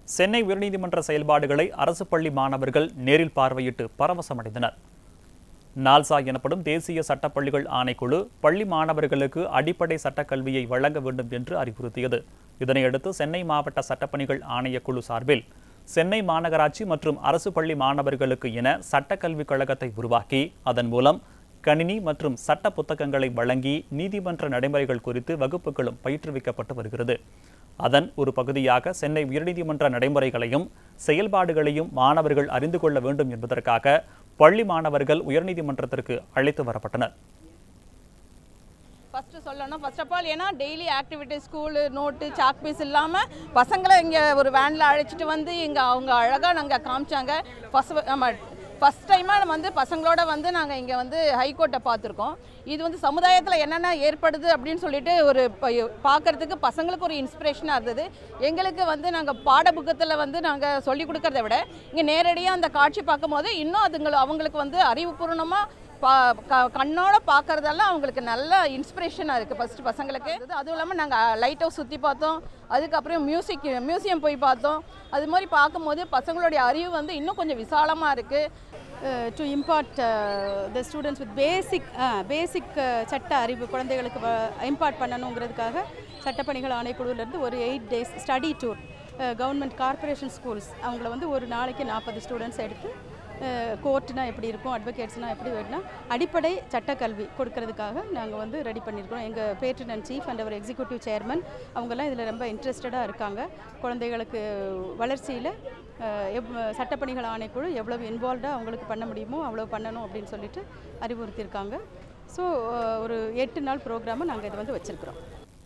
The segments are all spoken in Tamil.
சென்னை உயர்நீதிமன்ற செயல்பாடுகளை அரசு பள்ளி மாணவர்கள் நேரில் பார்வையிட்டு பரவசமடைந்தனர் நால்சா எனப்படும் தேசிய சட்டப்பள்ளிகள் ஆணைக்குழு பள்ளி மாணவர்களுக்கு அடிப்படை சட்டக்கல்வியை வழங்க வேண்டும் என்று அறிவுறுத்தியது இதனையடுத்து சென்னை மாவட்ட சட்டப்பணிகள் ஆணையக்குழு சார்பில் சென்னை மாநகராட்சி மற்றும் அரசு பள்ளி மாணவர்களுக்கு என சட்டக்கல்விக் கழகத்தை உருவாக்கி அதன் மூலம் கணினி மற்றும் சட்ட புத்தகங்களை வழங்கி நீதிமன்ற நடைமுறைகள் குறித்து வகுப்புகளும் பயிற்றுவிக்கப்பட்டு வருகிறது அதன் ஒரு பகுதியாக சென்னை உயர்நீதிமன்ற நடைமுறைகளையும் செயல்பாடுகளையும் மாணவர்கள் அறிந்து கொள்ள வேண்டும் என்பதற்காக பள்ளி மாணவர்கள் உயர்நீதிமன்றத்திற்கு அழைத்து வரப்பட்டனர் ஃபஸ்ட்டு சொல்லணும் ஃபர்ஸ்ட் ஆஃப் ஆல் ஏன்னா daily activity school note chalk piece இல்லாமல் பசங்களை இங்கே ஒரு வேனில் அழைச்சிட்டு வந்து இங்கே அவங்க அழகாக நாங்கள் காமிச்சாங்க ஃபஸ்ட் நம்ம ஃபஸ்ட் டைமாக வந்து பசங்களோட வந்து நாங்கள் இங்கே வந்து ஹைகோர்ட்டை பார்த்துருக்கோம் இது வந்து சமுதாயத்தில் என்னென்ன ஏற்படுது அப்படின்னு சொல்லிட்டு ஒரு பார்க்குறதுக்கு பசங்களுக்கு ஒரு இன்ஸ்பிரேஷனாக இருந்தது எங்களுக்கு வந்து நாங்கள் பாட புக்கத்தில் வந்து நாங்கள் சொல்லி கொடுக்கறத விட இங்கே நேரடியாக அந்த காட்சி பார்க்கும்போது இன்னும் அதுங்களை அவங்களுக்கு வந்து அறிவுபூர்வமாக பா க கண்ணோட பார்க்கறதெல்லாம் அவங்களுக்கு நல்ல இன்ஸ்பிரேஷனாக இருக்குது ஃபஸ்ட்டு பசங்களுக்கு அதுவும் இல்லாமல் நாங்கள் லைட் ஹவுஸ் சுற்றி பார்த்தோம் அதுக்கப்புறம் மியூசிக் மியூசியம் போய் பார்த்தோம் அது மாதிரி பார்க்கும்போது பசங்களுடைய அறிவு வந்து இன்னும் கொஞ்சம் விசாலமாக இருக்குது uh, to impart uh, the students with basic uh, basic uh, சட்ட அறிவு குழந்தைகளுக்கு இம்பார்ட் பண்ணணுங்கிறதுக்காக சட்டப்பணிகள் ஆணைக்குழுவிலேருந்து ஒரு eight days study tour government corporation schools அவங்கள வந்து ஒரு நாளைக்கு நாற்பது ஸ்டூடெண்ட்ஸ் எடுத்து கோர்ட்னா எப்படி இருக்கும் அட்வொகேட்ஸ்னால் எப்படி வேணும்னா அடிப்படை சட்டக்கல்வி கொடுக்கறதுக்காக நாங்கள் வந்து ரெடி பண்ணியிருக்கிறோம் எங்கள் பேட்டன் அண்ட் சீஃப் அண்ட் அவர் எக்ஸிக்யூட்டிவ் சேர்மன் அவங்கெல்லாம் இதில் ரொம்ப இன்ட்ரெஸ்டடாக இருக்காங்க குழந்தைகளுக்கு வளர்ச்சியில் எவ் சட்டப்பணிகள் ஆணைக்குழு எவ்வளவு இன்வால்வ்டாக அவங்களுக்கு பண்ண முடியுமோ அவ்வளோ பண்ணணும் அப்படின்னு சொல்லிட்டு அறிவுறுத்தியிருக்காங்க ஸோ ஒரு எட்டு நாள் ப்ரோக்ராமை நாங்கள் இதை வந்து வச்சுருக்கிறோம்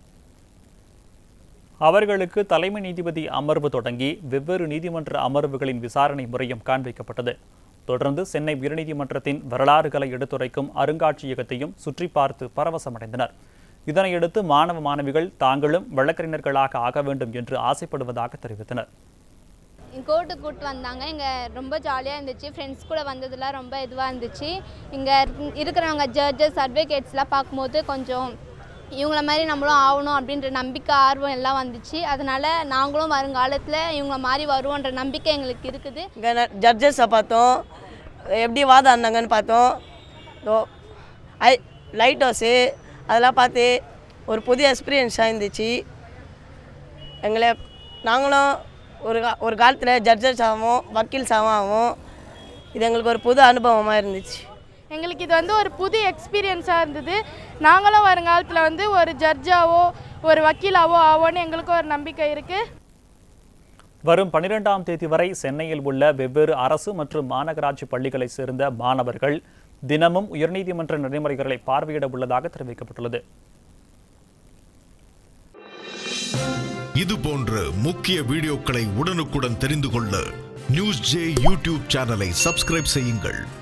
அவர்களுக்கு தலைமை நீதிபதி அமர்வு தொடங்கி வெவ்வேறு நீதிமன்ற அமர்வுகளின் விசாரணை முறையும் காண்பிக்கப்பட்டது தொடர்ந்து சென்னை உயர்நீதிமன்றத்தின் வரலாறுகளை எடுத்துரைக்கும் அருங்காட்சியகத்தையும் சுற்றி பார்த்து பரவசமடைந்தனர் இதனையடுத்து மாணவ மாணவிகள் தாங்களும் வழக்கறிஞர்களாக ஆக வேண்டும் என்று ஆசைப்படுவதாக தெரிவித்தனர் கோர்ட்டுக்கு கூப்பிட்டு வந்தாங்க இங்கே ரொம்ப ஜாலியாக இருந்துச்சு ஃப்ரெண்ட்ஸ் கூட வந்ததுலாம் ரொம்ப இதுவாக இருந்துச்சு இங்கே இருக்கிறவங்க ஜட்ஜஸ் அட்வொகேட்ஸ்லாம் பார்க்கும்போது கொஞ்சம் இவங்கள மாதிரி நம்மளும் ஆகணும் அப்படின்ற நம்பிக்கை ஆர்வம் எல்லாம் வந்துச்சு அதனால் நாங்களும் வருங்காலத்தில் இவங்கள மாதிரி வருவோன்ற நம்பிக்கை எங்களுக்கு இருக்குது இங்கே ஜட்ஜஸை பார்த்தோம் எப்படி வாதாடினாங்கன்னு பார்த்தோம் இதோ ஐ லைட் ஹவுஸு அதெல்லாம் பார்த்து ஒரு புதிய எக்ஸ்பீரியன்ஸாக இருந்துச்சு எங்களை நாங்களும் ஒரு கா- ஒரு காலத்தில் ஜட்ஜஸ் ஆகும் வக்கீல்ஸ் ஆகும் இது எங்களுக்கு ஒரு புது அனுபவமாக இருந்துச்சு எங்களுக்கு இது வந்து ஒரு புது எக்ஸ்பீரியன்ஸாக இருந்தது நாங்களும் வருங்காலத்தில் வந்து ஒரு ஜட்ஜாவோ ஒரு வக்கீலாவோ ஆவோன்னு எங்களுக்கும் ஒரு நம்பிக்கை இருக்குது வரும் பனிரெண்டாம் தேதி வரை சென்னையில் உள்ள வெவ்வேறு அரசு மற்றும் மாநகராட்சி பள்ளிகளைச் சேர்ந்த மாணவர்கள் தினமும் உயர்நீதிமன்ற நடைமுறைகளை பார்வையிட உள்ளதாக தெரிவிக்கப்பட்டுள்ளது இது போன்ற முக்கிய வீடியோக்களை உடனுக்குடன் தெரிந்து கொள்ள நியூஸ் ஜே யூடியூப் சேனலை சப்ஸ்கிரைப் செய்யுங்கள்